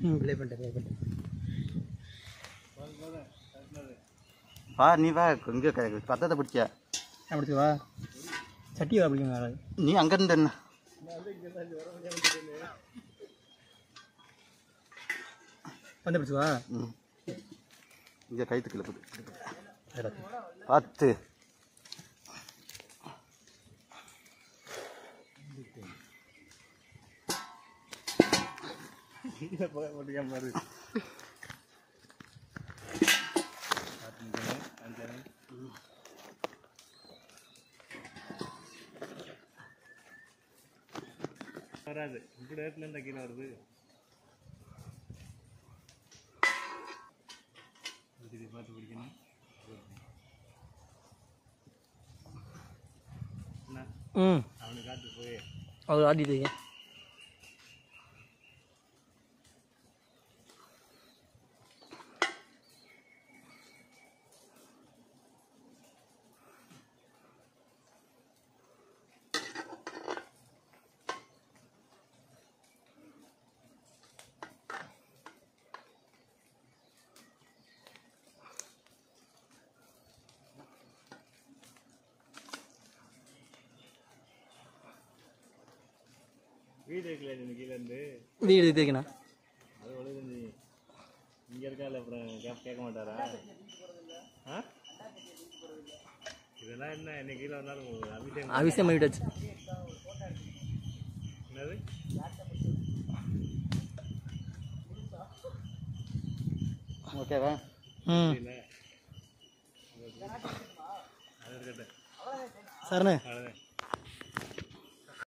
ம் ப்ளே பண்ணிட்டேன் ப்ளே பண்ணிட்டேன் வா நீ வா இங்கே பத்தத்தை பிடிச்ச நான் பிடிச்சி வா சட்டி வா பிடிக்கும் வேறு நீ அங்கேருந்து என்ன வந்து பிடிச்சி வா ம் இங்கே கைத்துக்குள்ள புது அதில் பார்த்து வராது இப்படி இடத்துல இருந்தா கீழே வருது இது பார்த்து பிடிக்கணும் என்ன ம் அவனுக்கு காத்து போய் அவர் ஆடிட்டு வீடு இருக்குல்ல இந்த கீழே இருந்து வீடு தேய்க்கணும் அது ஒழுங்கு இங்க இருக்கால அப்புறம் கேப் கேட்க மாட்டாரா ஆ இதெல்லாம் என்ன இன்னைக்கு கீழே வந்தாலும் அபிஷேகம் அபிஷேகம் பண்ணிட்டாச்சு என்னது ஓகேவா ம் இல்லை அது இருக்கட்டும் சரணே ஆ